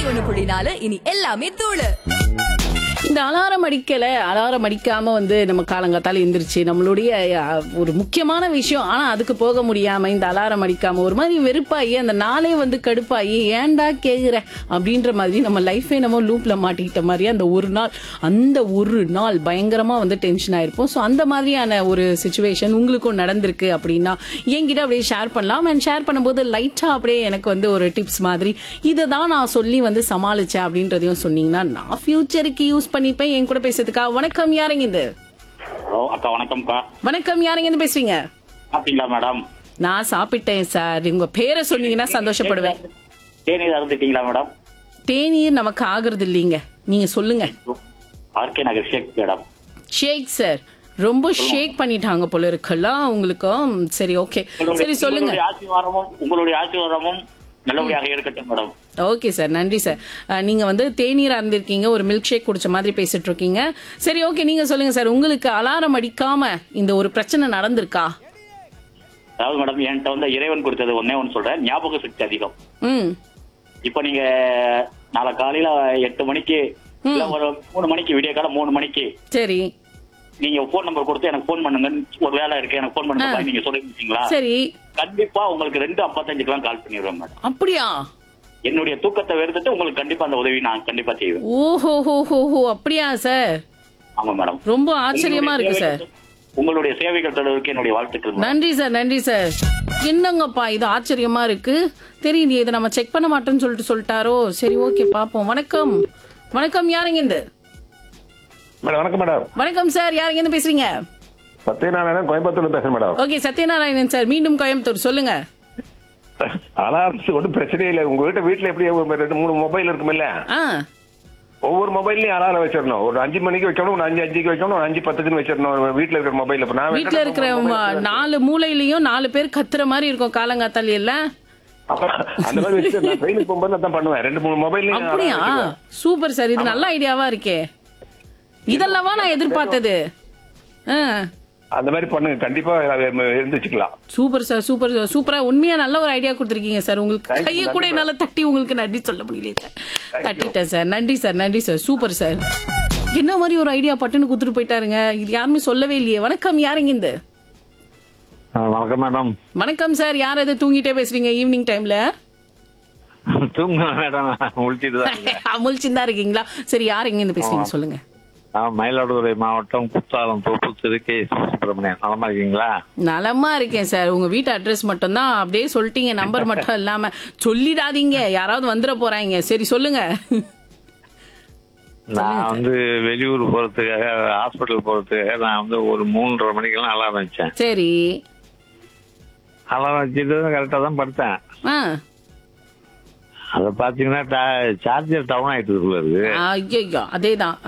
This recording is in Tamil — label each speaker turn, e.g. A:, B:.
A: ஒண்ணு புள்ளி நாலு இனி எல்லாமே தூளு
B: இந்த அலாரம் அடிக்கல அலாரம் அடிக்காம வந்து நம்ம காலங்காத்தால எந்திரிச்சு நம்மளுடைய அஹ், ஒரு முக்கியமான விஷயம் ஆனா அதுக்கு போக முடியாம இந்த அலாரம் அடிக்காம ஒரு மாதிரி வெறுப்பாகி அந்த நாளே வந்து கடுப்பாகி ஏன்டா கேக்குற அப்படின்ற மாதிரி நம்ம லைஃபே நம்ம லூப்ல மாட்டிக்கிட்ட மாதிரி அந்த ஒரு நாள் அந்த ஒரு நாள் பயங்கரமா வந்து டென்ஷன் ஆயிருப்போம் ஸோ அந்த மாதிரியான ஒரு சுச்சுவேஷன் உங்களுக்கும் நடந்திருக்கு அப்படின்னா என்கிட்ட அப்படியே ஷேர் பண்ணலாம் அண்ட் ஷேர் பண்ணும்போது லைட்டா அப்படியே எனக்கு வந்து ஒரு டிப்ஸ் மாதிரி இதை தான் நான் சொல்லி வந்து சமாளிச்சேன் அப்படின்றதையும் சொன்னீங்கன்னா நான் ஃபியூச்சருக்கு யூஸ் பண்ணிப்பேன் என் கூட பேசுறதுக்கா வணக்கம் யாருங்க இது
C: ஹலோ அக்கா வணக்கம்க்கா
B: வணக்கம் யாருங்க இருந்து பேசுறீங்க
C: சாப்பிட்டீங்களா மேடம்
B: நான் சாப்பிட்டேன் சார் உங்க பேரை சொன்னீங்கன்னா சந்தோஷப்படுவேன்
C: தேநீர் அருந்துட்டீங்களா மேடம்
B: தேநீர் நமக்கு ஆகுறது இல்லைங்க நீங்க சொல்லுங்க
C: RK Nagar Sheikh madam
B: Sheikh sir ரொம்ப ஷேக் பண்ணிட்டாங்க போல இருக்கலாம் உங்களுக்கும் சரி ஓகே சரி சொல்லுங்க
C: உங்களுடைய ஆசீர்வாதமும் உங்களுடைய ஆசீர்வாதமும் நல்லபடியாக இருக்கட்டும் மேடம்
B: ஓகே சார் நன்றி சார் அஹ், நீங்க வந்து தேநீர் அருந்திருக்கீங்க ஒரு மில்க் ஷேக் குடிச்ச மாதிரி பேசிட்டு இருக்கீங்க சரி ஓகே நீங்க சொல்லுங்க சார் உங்களுக்கு அலாரம் அடிக்காம இந்த ஒரு பிரச்சனை நடந்திருக்கா
C: அதாவது மேடம் என்கிட்ட வந்து இறைவன் கொடுத்தது ஒன்னே ஒன்று சொல்றேன் ஞாபக சக்தி அதிகம்
B: ம்
C: இப்போ நீங்க நாளை காலையில எட்டு மணிக்கு இல்ல ஒரு மூணு மணிக்கு விடிய காலம் மூணு மணிக்கு
B: சரி
C: நீங்க போன் நம்பர் கொடுத்து எனக்கு போன் பண்ணுங்க ஒரு வேலை இருக்கு எனக்கு போன் பண்ணுங்க நீங்க சொல்லிருக்கீங்களா
B: சரி
C: கண்டிப்பா உங்களுக்கு ரெண்டு ஐம்பத்தஞ்சுக்கெல்லாம் கால் பண்ணிடுவேன் மேடம்
B: அப்படியா
C: என்னுடைய தூக்கத்தை வெறுத்துட்டு உங்களுக்கு கண்டிப்பா அந்த உதவி நான் கண்டிப்பா செய்வேன்
B: ஓஹோ ஹோ ஹோ ஹோ அப்படியா சார்
C: ஆமா மேடம்
B: ரொம்ப ஆச்சரியமா இருக்கு சார்
C: உங்களுடைய சேவைகள் தொடர்புக்கு என்னுடைய வாழ்த்துக்கள் மேடம்.
B: நன்றி சார் நன்றி சார் என்னங்கப்பா இது ஆச்சரியமா இருக்கு தெரியலையே இதை நம்ம செக் பண்ண மாட்டோம்னு சொல்லிட்டு சொல்லிட்டாரோ சரி ஓகே பாப்போம் வணக்கம் வணக்கம் யாருங்க இந்த
D: மேடம் வணக்கம் மேடம்
B: வணக்கம் சார் யாருங்க இருந்து பேசுறீங்க
D: சத்யநாராயணன் கோயம்புத்தூர்ல பேசுறேன் மேடம்
B: ஓகே சத்யநாராயணன் சார் மீண்டும் கோயம்புத்தூர் சொல்லுங்க
D: அலாரம்ஸ் ஒன்றும் பிரச்சனையே இல்லை உங்க வீட்டு வீட்டுல எப்படி ஒரு ரெண்டு மூணு மொபைல் இருக்குமில்ல
B: ஆ
D: ஒவ்வொரு மொபைல்லையும் அலாரம் வச்சிடணும் ஒரு அஞ்சு மணிக்கு வைக்கணும் ஒரு அஞ்சு அஞ்சுக்கு வைக்கணும் ஒரு அஞ்சு பத்துக்குன்னு வச்சிடணும் வீட்டுல இருக்கிற மொபைல் இப்ப நான்
B: வீட்ல இருக்கிற ம- நாலு மூலையிலயும் நாலு பேர் கத்துற மாதிரி இருக்கும் காலங்காத்தால எல்லாம்
D: அப்ப அந்த மாதிரி வச்சு நான் ட்ரெயினுக்கு போகும்போது அதான் பண்ணுவேன் ரெண்டு மூணு மொபைல்லையும்
B: அப்படியா சூப்பர் சார் இது நல்ல ஐடியாவா இருக்கே இதெல்லவா நான் எதிர்பார்த்தது ஆ
D: அந்த மாதிரி பண்ணுங்க கண்டிப்பா இருந்து வச்சுக்கலாம்
B: சூப்பர் சார் சூப்பர் சார் சூப்பரா உண்மையா நல்ல ஒரு ஐடியா கொடுத்துருக்கீங்க சார் உங்களுக்கு
D: Thank you,
B: கையை கூட
D: நன்றி,
B: என்னால தட்டி உங்களுக்கு நன்றி சொல்ல முடியல சார்
D: you.
B: தட்டிட்டேன் சார் நன்றி சார் நன்றி சார் சூப்பர் சார் என்ன மாதிரி ஒரு ஐடியா பட்டுன்னு கொடுத்துட்டு போயிட்டாருங்க இது யாருமே சொல்லவே இல்லையே வணக்கம் யாருங்க இந்த
E: வணக்கம் மேடம்
B: வணக்கம் சார் யார் அது தூங்கிட்டே பேசுறீங்க ஈவினிங் டைம்ல
E: தூங்க மேடம் முழிச்சிட்டு தான் இருக்கேன்.
B: முழிச்சுன்னு தான் இருக்கீங்களா சரி யார் எங்க இருந்து பேசுறீங்க சொல்லுங்க
E: நான் மயிலாடுதுறை மாவட்டம் குத்தாலம் தோப்பு திரு கே சுப்பிரமணியன் நலமா இருக்கீங்களா
B: நலமா இருக்கேன் சார் உங்க வீட்டு அட்ரஸ் மட்டும் தான் அப்படியே சொல்லிட்டீங்க நம்பர் மட்டும் இல்லாம சொல்லிடாதீங்க யாராவது வந்துட போறாங்க சரி சொல்லுங்க
E: நான் வந்து வெளியூர் போறதுக்காக ஹாஸ்பிட்டல் போறதுக்காக நான் வந்து ஒரு மூன்றரை மணிக்கெல்லாம் அலாரம் வச்சேன்
B: சரி
E: அலாரம் வச்சுட்டு கரெக்டா தான் படுத்தேன்
B: ஆ
E: அதை பாத்தீங்கன்னா சார்ஜர் டவுன் ஆயிட்டு இருக்கு
B: ஐயோ அதேதான்